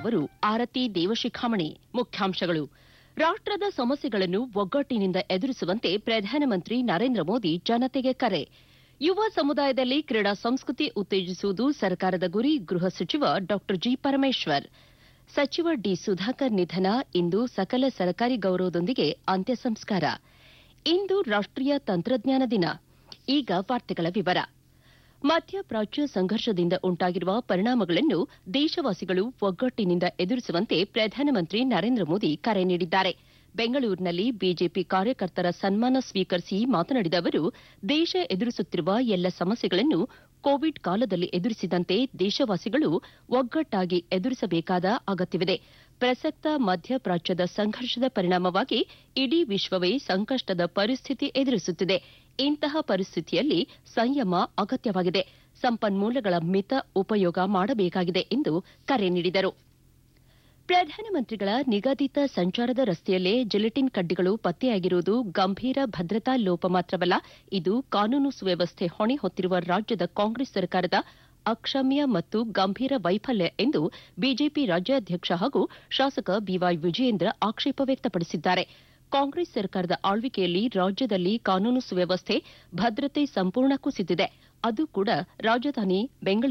ಓದುತ್ತಿರುವವರು ಆರತಿ ದೇವಶಿಖಾಮಣಿ ಮುಖ್ಯಾಂಶಗಳು ರಾಷ್ಟದ ಸಮಸ್ಯೆಗಳನ್ನು ಒಗ್ಗಟ್ಟಿನಿಂದ ಎದುರಿಸುವಂತೆ ಪ್ರಧಾನಮಂತ್ರಿ ನರೇಂದ್ರ ಮೋದಿ ಜನತೆಗೆ ಕರೆ ಯುವ ಸಮುದಾಯದಲ್ಲಿ ಕ್ರೀಡಾ ಸಂಸ್ಕೃತಿ ಉತ್ತೇಜಿಸುವುದು ಸರ್ಕಾರದ ಗುರಿ ಗೃಹ ಸಚಿವ ಡಾ ಜಿ ಪರಮೇಶ್ವರ್ ಸಚಿವ ಡಿ ಸುಧಾಕರ್ ನಿಧನ ಇಂದು ಸಕಲ ಸರ್ಕಾರಿ ಗೌರವದೊಂದಿಗೆ ಅಂತ್ಯ ಸಂಸ್ಕಾರ ಇಂದು ರಾಷ್ಟೀಯ ತಂತ್ರಜ್ಞಾನ ದಿನ ಈಗ ವಾರ್ತೆಗಳ ವಿವರ ಮಧ್ಯಪ್ರಾಚ್ಯ ಸಂಘರ್ಷದಿಂದ ಉಂಟಾಗಿರುವ ಪರಿಣಾಮಗಳನ್ನು ದೇಶವಾಸಿಗಳು ಒಗ್ಗಟ್ಟಿನಿಂದ ಎದುರಿಸುವಂತೆ ಪ್ರಧಾನಮಂತ್ರಿ ನರೇಂದ್ರ ಮೋದಿ ಕರೆ ನೀಡಿದ್ದಾರೆ ಬೆಂಗಳೂರಿನಲ್ಲಿ ಬಿಜೆಪಿ ಕಾರ್ಯಕರ್ತರ ಸನ್ಮಾನ ಸ್ವೀಕರಿಸಿ ಮಾತನಾಡಿದ ಅವರು ದೇಶ ಎದುರಿಸುತ್ತಿರುವ ಎಲ್ಲ ಸಮಸ್ಯೆಗಳನ್ನು ಕೋವಿಡ್ ಕಾಲದಲ್ಲಿ ಎದುರಿಸಿದಂತೆ ದೇಶವಾಸಿಗಳು ಒಗ್ಗಟ್ಟಾಗಿ ಎದುರಿಸಬೇಕಾದ ಅಗತ್ಯವಿದೆ ಪ್ರಸಕ್ತ ಮಧ್ಯಪ್ರಾಚ್ಯದ ಸಂಘರ್ಷದ ಪರಿಣಾಮವಾಗಿ ಇಡೀ ವಿಶ್ವವೇ ಸಂಕಷ್ಟದ ಪರಿಸ್ಥಿತಿ ಎದುರಿಸುತ್ತಿದೆ ಇಂತಹ ಪರಿಸ್ಥಿತಿಯಲ್ಲಿ ಸಂಯಮ ಅಗತ್ಯವಾಗಿದೆ ಸಂಪನ್ಮೂಲಗಳ ಮಿತ ಉಪಯೋಗ ಮಾಡಬೇಕಾಗಿದೆ ಎಂದು ಕರೆ ನೀಡಿದರು ಪ್ರಧಾನಮಂತ್ರಿಗಳ ನಿಗದಿತ ಸಂಚಾರದ ರಸ್ತೆಯಲ್ಲೇ ಜಿಲೆಟಿನ್ ಕಡ್ಡಿಗಳು ಪತ್ತೆಯಾಗಿರುವುದು ಗಂಭೀರ ಭದ್ರತಾ ಲೋಪ ಮಾತ್ರವಲ್ಲ ಇದು ಕಾನೂನು ಸುವ್ಯವಸ್ಥೆ ಹೊಣೆ ಹೊತ್ತಿರುವ ರಾಜ್ಯದ ಕಾಂಗ್ರೆಸ್ ಸರ್ಕಾರದ ಅಕ್ಷಮ್ಯ ಮತ್ತು ಗಂಭೀರ ವೈಫಲ್ಯ ಎಂದು ಬಿಜೆಪಿ ರಾಜ್ಯಾಧ್ಯಕ್ಷ ಹಾಗೂ ಶಾಸಕ ಬಿವೈ ವಿಜಯೇಂದ್ರ ಆಕ್ಷೇಪ ವ್ಯಕ್ತಪಡಿಸಿದ್ದಾರೆ ಕಾಂಗ್ರೆಸ್ ಸರ್ಕಾರದ ಆಳ್ವಿಕೆಯಲ್ಲಿ ರಾಜ್ಯದಲ್ಲಿ ಕಾನೂನು ಸುವ್ಯವಸ್ಥೆ ಭದ್ರತೆ ಸಂಪೂರ್ಣ ಕುಸಿದಿದೆ ಅದು ಕೂಡ ರಾಜಧಾನಿ ಬೆಂಗಳೂರು